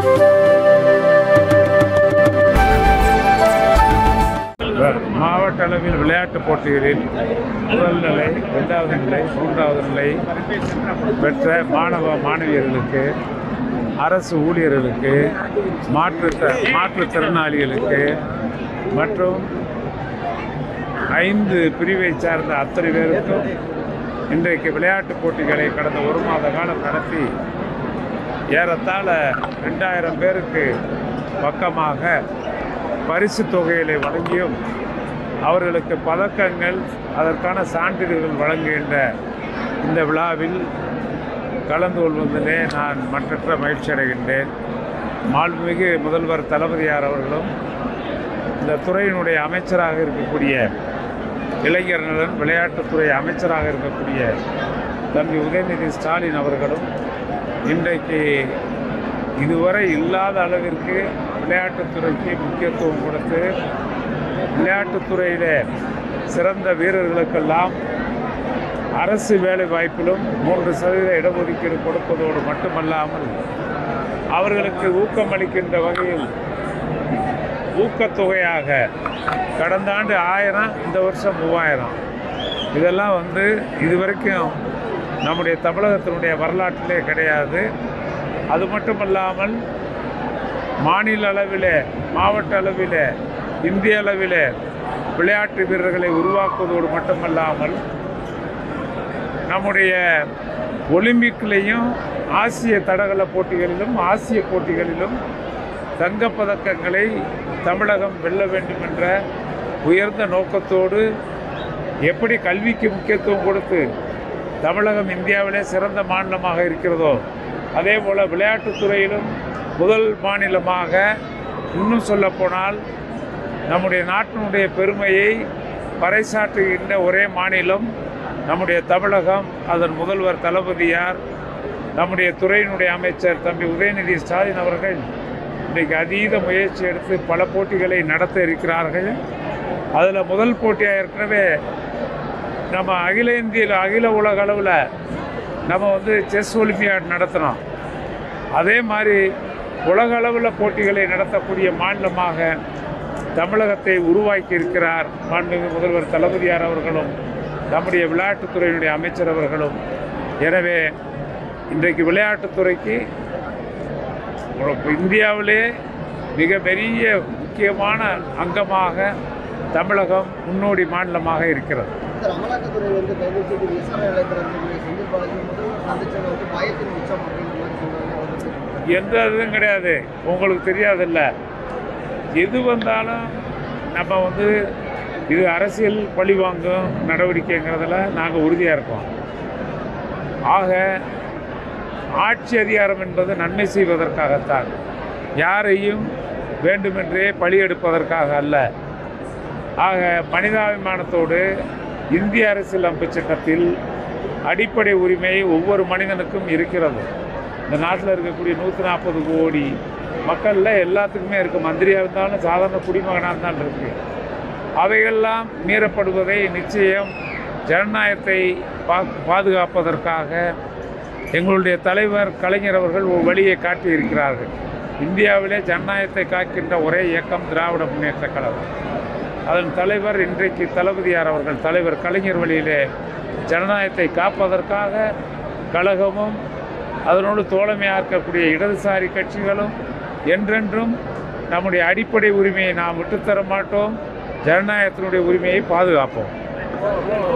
மாவட்ட அளவில் விளையாட்டுப் போட்டிகளில் முதல் நிலை இரண்டாவது நிலை மூன்றாவது நிலை பெற்ற மாணவ மாணவியர்களுக்கு அரசு ஊழியர்களுக்கு மாற்று மாற்றுத்திறனாளிகளுக்கு மற்றும் ஐந்து பிரிவை சார்ந்த அத்தனை பேருக்கும் இன்றைக்கு விளையாட்டுப் போட்டிகளை கடந்த ஒரு மாத காலம் நடத்தி ஏறத்தாழ ரெண்டாயிரம் பேருக்கு பக்கமாக பரிசு தொகைகளை வழங்கியும் அவர்களுக்கு பதக்கங்கள் அதற்கான சான்றிதழ்கள் வழங்குகின்ற இந்த விழாவில் கலந்து கொள்வதிலே நான் மற்றற்ற மகிழ்ச்சி அடைகின்றேன் மாண்புமிகு முதல்வர் தளபதியார் அவர்களும் இந்த துறையினுடைய அமைச்சராக இருக்கக்கூடிய இளைஞர் நலன் விளையாட்டுத்துறை அமைச்சராக இருக்கக்கூடிய தம்பி உதயநிதி ஸ்டாலின் அவர்களும் இன்றைக்கு இதுவரை இல்லாத அளவிற்கு விளையாட்டுத்துறைக்கு முக்கியத்துவம் கொடுத்து விளையாட்டுத்துறையிலே சிறந்த வீரர்களுக்கெல்லாம் அரசு வேலை வாய்ப்பிலும் மூன்று சதவீத இடஒதுக்கீடு கொடுப்பதோடு மட்டுமல்லாமல் அவர்களுக்கு ஊக்கமளிக்கின்ற வகையில் ஊக்கத்தொகையாக கடந்த ஆண்டு ஆயிரம் இந்த வருஷம் மூவாயிரம் இதெல்லாம் வந்து இதுவரைக்கும் நம்முடைய தமிழகத்தினுடைய வரலாற்றிலே கிடையாது அது மட்டுமல்லாமல் மாநில அளவில் மாவட்ட அளவில் இந்திய அளவில் விளையாட்டு வீரர்களை உருவாக்குவதோடு மட்டுமல்லாமல் நம்முடைய ஒலிம்பிக்லேயும் ஆசிய தடகள போட்டிகளிலும் ஆசிய போட்டிகளிலும் தங்கப்பதக்கங்களை தமிழகம் வெல்ல வேண்டும் என்ற உயர்ந்த நோக்கத்தோடு எப்படி கல்விக்கு முக்கியத்துவம் கொடுத்து தமிழகம் இந்தியாவிலே சிறந்த மாநிலமாக இருக்கிறதோ அதே போல் விளையாட்டுத்துறையிலும் முதல் மாநிலமாக இன்னும் சொல்லப்போனால் நம்முடைய நாட்டினுடைய பெருமையை பறைசாற்றுகின்ற ஒரே மாநிலம் நம்முடைய தமிழகம் அதன் முதல்வர் தளபதியார் நம்முடைய துறையினுடைய அமைச்சர் தம்பி உதயநிதி ஸ்டாலின் அவர்கள் இன்றைக்கு அதீத முயற்சி எடுத்து பல போட்டிகளை நடத்த இருக்கிறார்கள் அதில் முதல் போட்டியாக ஏற்கனவே நம்ம அகில இந்திய அகில உலக அளவில் நம்ம வந்து செஸ் ஒலிம்பியாட் நடத்தினோம் அதே மாதிரி உலக அளவில் போட்டிகளை நடத்தக்கூடிய மாநிலமாக தமிழகத்தை உருவாக்கி இருக்கிறார் மாண்புமிகு முதல்வர் தளபதியார் அவர்களும் நம்முடைய விளையாட்டுத்துறையினுடைய அமைச்சர் அவர்களும் எனவே இன்றைக்கு விளையாட்டுத்துறைக்கு இந்தியாவிலே மிக பெரிய முக்கியமான அங்கமாக தமிழகம் முன்னோடி மாநிலமாக இருக்கிறது சார் அமலாக்கத்துறை வந்து கைது செய்து விசாரணை நடைபெறக்கூடிய செந்தில் பாலாஜி முதல் சந்திச்சது வந்து பயத்தின் உச்சம் அப்படின்ற மாதிரி சொல்றாங்க எந்த இதுவும் கிடையாது உங்களுக்கு தெரியாதில்ல எது வந்தாலும் நம்ம வந்து இது அரசியல் பழிவாங்கும் நடவடிக்கைங்கிறதுல நாங்கள் உறுதியாக இருக்கோம் ஆக ஆட்சி அதிகாரம் என்பது நன்மை செய்வதற்காகத்தான் யாரையும் வேண்டுமென்றே பழி எடுப்பதற்காக அல்ல ஆக மனிதாபிமானத்தோடு இந்திய அரசியலமைப்பு சட்டத்தில் அடிப்படை உரிமை ஒவ்வொரு மனிதனுக்கும் இருக்கிறது இந்த நாட்டில் இருக்கக்கூடிய நூற்றி நாற்பது கோடி மக்களில் எல்லாத்துக்குமே இருக்குது மந்திரியாக இருந்தாலும் சாதாரண குடிமகனாக இருந்தாலும் இருக்குது அவையெல்லாம் மீறப்படுவதை நிச்சயம் ஜனநாயகத்தை பா பாதுகாப்பதற்காக எங்களுடைய தலைவர் கலைஞர் அவர்கள் ஒரு வழியை காட்டியிருக்கிறார்கள் இந்தியாவிலே ஜனநாயகத்தை காக்கின்ற ஒரே இயக்கம் திராவிட முன்னேற்ற கழகம் அதன் தலைவர் இன்றைக்கு தளபதியார் அவர்கள் தலைவர் கலைஞர் வழியிலே ஜனநாயகத்தை காப்பதற்காக கழகமும் அதனோடு தோழமையாக இருக்கக்கூடிய இடதுசாரி கட்சிகளும் என்றென்றும் நம்முடைய அடிப்படை உரிமையை நாம் விட்டுத்தர மாட்டோம் ஜனநாயகத்தினுடைய உரிமையை பாதுகாப்போம்